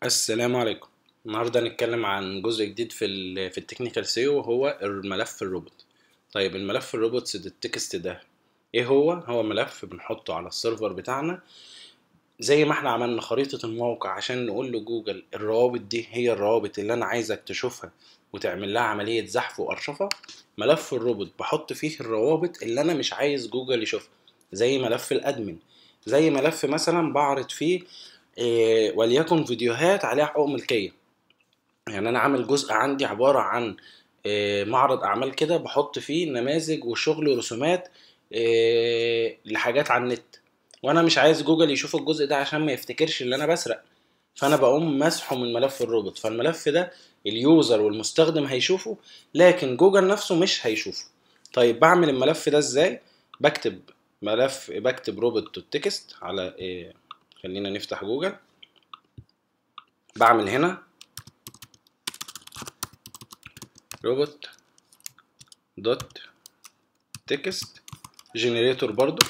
السلام عليكم النهارده هنتكلم عن جزء جديد في ال في التكنيكال سيو وهو الملف الروبوت طيب الملف الروبوتس ده التكست ده ايه هو هو ملف بنحطه على السيرفر بتاعنا زي ما احنا عملنا خريطة الموقع عشان نقول لجوجل الروابط دي هي الروابط اللي انا عايزك تشوفها وتعمل لها عملية زحف وارشفة ملف الروبوت بحط فيه الروابط اللي انا مش عايز جوجل يشوفها زي ملف الادمن زي ملف مثلا بعرض فيه إيه وليكن فيديوهات عليها حقوق ملكية يعني انا عامل جزء عندي عبارة عن إيه معرض اعمال كده بحط فيه نماذج وشغل ورسومات إيه لحاجات على النت وانا مش عايز جوجل يشوف الجزء ده عشان ما يفتكرش ان انا بسرق فانا بقوم مسحه من ملف الروبوت فالملف ده اليوزر والمستخدم هيشوفه لكن جوجل نفسه مش هيشوفه طيب بعمل الملف ده ازاي بكتب ملف بكتب روبوت تكست على إيه خلينا نفتح جوجل بعمل هنا روبوت دوت تكست جنريتور برضو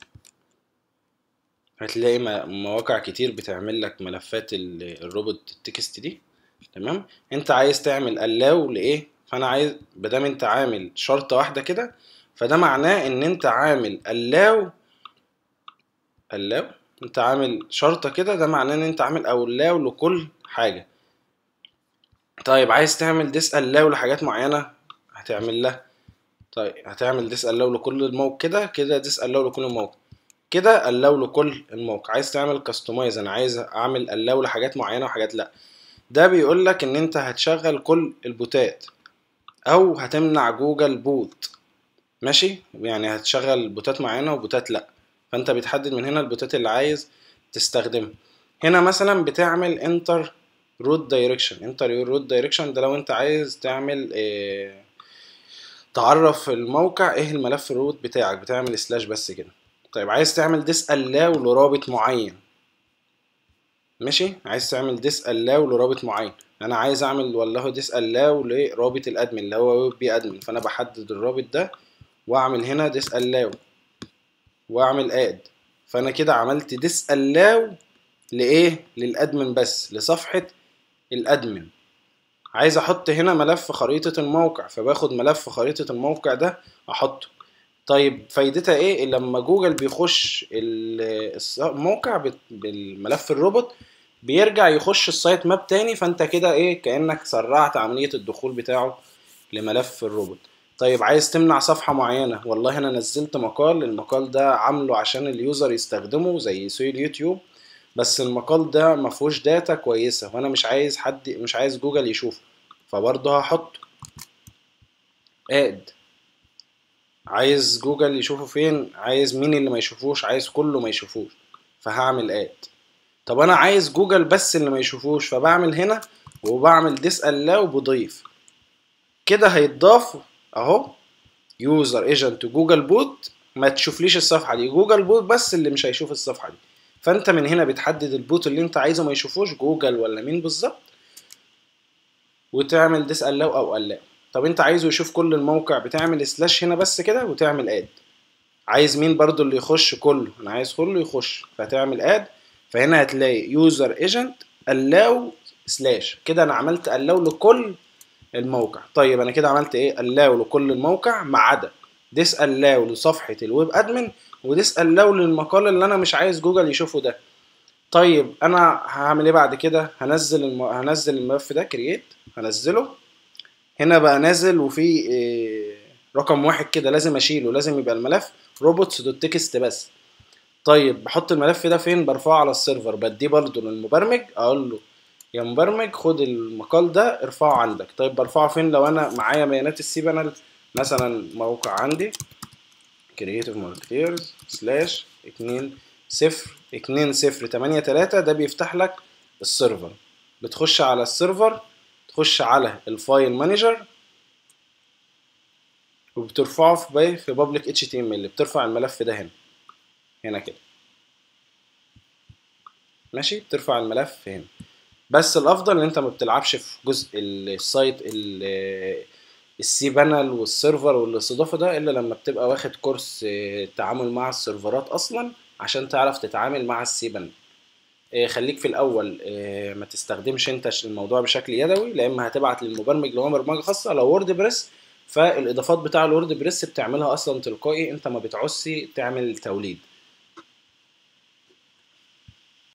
هتلاقي مواقع كتير بتعمل لك ملفات الروبوت التكست دي تمام انت عايز تعمل allow لايه فانا عايز بدام انت عامل شرطة واحدة كده فده معناه ان انت عامل allow allow انت عامل شرطة كده ده معناه ان انت عامل allow لكل حاجة طيب عايز تعمل ديس allow لحاجات معينة هتعمل لها طيب هتعمل ديس allow لكل الموقع كده كده ديس allow لكل الموقع كده allow لكل الموقع عايز تعمل كاستمايز انا عايز اعمل allow لحاجات معينة وحاجات لا ده بيقول لك ان انت هتشغل كل البوتات او هتمنع جوجل بوت ماشي يعني هتشغل بوتات معينة وبوتات لا فانت بتحدد من هنا البوتات اللي عايز تستخدمها هنا مثلا بتعمل انتر روت دايركشن انتر روت دايركشن ده لو انت عايز تعمل إيه تعرف الموقع ايه الملف الروت بتاعك بتعمل سلاش بس كده طيب عايز تعمل ديس allow لرابط معين ماشي عايز تعمل ديس allow لرابط معين انا عايز اعمل والله ديس allow لرابط الادمن اللي هو ويب بي ادمن فانا بحدد الرابط ده واعمل هنا ديس allow واعمل اد فانا كده عملت ديس allow لايه للادمن بس لصفحة الادمن عايز احط هنا ملف خريطة الموقع فباخد ملف خريطة الموقع ده احطه طيب فايدتها ايه لما جوجل بيخش الموقع بالملف الروبوت بيرجع يخش السايت ماب تاني فانت كده ايه كانك سرعت عمليه الدخول بتاعه لملف الروبوت طيب عايز تمنع صفحه معينه والله انا نزلت مقال المقال ده عامله عشان اليوزر يستخدمه زي سوي اليوتيوب بس المقال ده مفهوش داتا كويسه وانا مش عايز حد مش عايز جوجل يشوفه فبرضه هحطه اد عايز جوجل يشوفه فين عايز مين اللي ما يشوفوش عايز كله ما يشوفوش فهعمل اد طب انا عايز جوجل بس اللي ما يشوفوش فبعمل هنا وبعمل ديس allow بضيف كده هيتضاف اهو يوزر ايجنت جوجل بوت ما تشوفليش الصفحه دي جوجل بوت بس اللي مش هيشوف الصفحه دي فانت من هنا بتحدد البوت اللي انت عايزه ما يشوفوش جوجل ولا مين بالظبط وتعمل ديس allow او allow طب انت عايزه يشوف كل الموقع بتعمل سلاش هنا بس كده وتعمل اد عايز مين برضو اللي يخش كله انا عايز كله يخش فتعمل اد فهنا هتلاقي يوزر ايجنت allow سلاش كده انا عملت allow لكل الموقع طيب انا كده عملت ايه allow لكل الموقع ما عدا ديس allow لصفحة الويب ادمن وديس allow للمقال اللي انا مش عايز جوجل يشوفه ده طيب انا هعمل ايه بعد كده هنزل الم... هنزل الملف ده كرييت هنزله هنا بقى نازل وفي إيه رقم واحد كده لازم اشيله لازم يبقى الملف روبوتس دوت تكست بس طيب بحط الملف ده فين برفعه على السيرفر بديه برضه للمبرمج اقول له يا مبرمج خد المقال ده ارفعه عندك طيب برفعه فين لو انا معايا بيانات السي بانل مثلا موقع عندي كرييتيف ماركتيرز سلاش اتنين صفر اتنين صفر تمانية تلاتة ده بيفتح لك السيرفر بتخش على السيرفر تخش على الفايل مانجر وبترفعه في في بابليك اتش تي ام ال بترفع الملف ده هنا هنا كده ماشي بترفع الملف هنا بس الافضل ان انت ما بتلعبش في جزء السايت السي بانل والسيرفر والاستضافه ده الا لما بتبقى واخد كورس التعامل مع السيرفرات اصلا عشان تعرف تتعامل مع السي بانل آه، خليك في الاول آه، ما تستخدمش انت ش- الموضوع بشكل يدوي لا اما هتبعت للمبرمج اللي هو برمجه خاصه لو وورد بريس فالاضافات بتاع الوورد بريس بتعملها اصلا تلقائي انت ما بتعوزش تعمل توليد